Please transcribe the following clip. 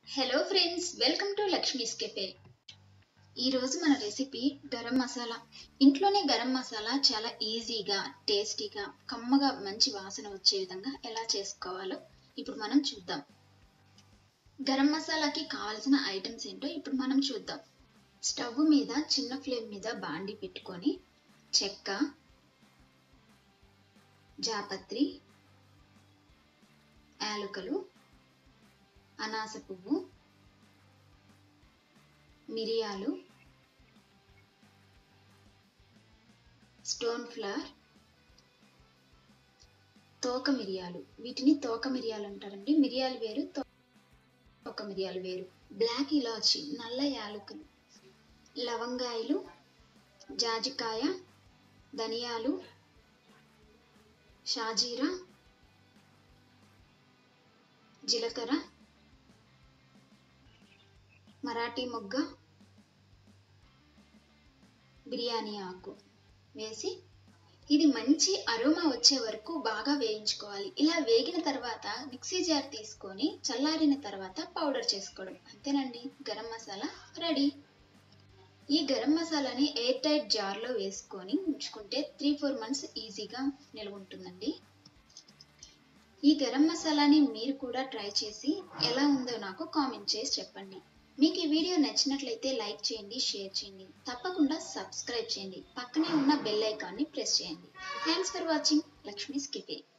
hello friends welcome to Lakshmi's cafe ఈరోజు మన recipe garam masala ఇంట్లోనే గరం మసాలా చాలా ఈజీగా టేస్టీగా కమ్మగా మంచి వాసన వచ్చే విధంగా ఎలా చేసుకోవాలో ఇప్పుడు మనం చూద్దాం గరం మసాలాకి కావాల్సిన ఐటమ్స్ ఏంటో ఇప్పుడు మనం చూద్దాం స్టవ్ మీద చిన్న ఫ్లేమ్ మీద బాండి పెట్టుకొని చెక్క జాపత్రి యాలకులు అనాస పువ్వు మిరియాలు స్టోన్ ఫ్లవర్ తోక మిరియాలు వీటిని తోక మిరియాలు అంటారండి మిరియాలు వేరు తోక మిరియాలు వేరు బ్లాక్ ఇలాచి నల్ల యాలకులు లవంగాయలు జాజికాయ ధనియాలు షాజీరా జీలకర్ర మరాఠీ మొగ్గ బిర్యానీ ఆకు వేసి ఇది మంచి అరోమా వచ్చే వరకు బాగా వేయించుకోవాలి ఇలా వేగిన తర్వాత మిక్సీ జార్ తీసుకొని చల్లారిన తర్వాత పౌడర్ చేసుకోవడం అంతేనండి గరం మసాలా రెడీ ఈ గరం మసాలాని ఎయిర్ టైట్ జార్లో వేసుకొని ఉంచుకుంటే త్రీ ఫోర్ మంత్స్ ఈజీగా నిల్వ ఉంటుందండి ఈ గరం మసాలాని మీరు కూడా ట్రై చేసి ఎలా ఉందో నాకు కామెంట్ చేసి చెప్పండి మీకు ఈ వీడియో నచ్చినట్లయితే లైక్ చేయండి షేర్ చేయండి తప్పకుండా సబ్స్క్రైబ్ చేయండి పక్కనే ఉన్న బెల్ ఐకాన్ని ప్రెస్ చేయండి థ్యాంక్స్ ఫర్ వాచింగ్ లక్ష్మీ స్కిపే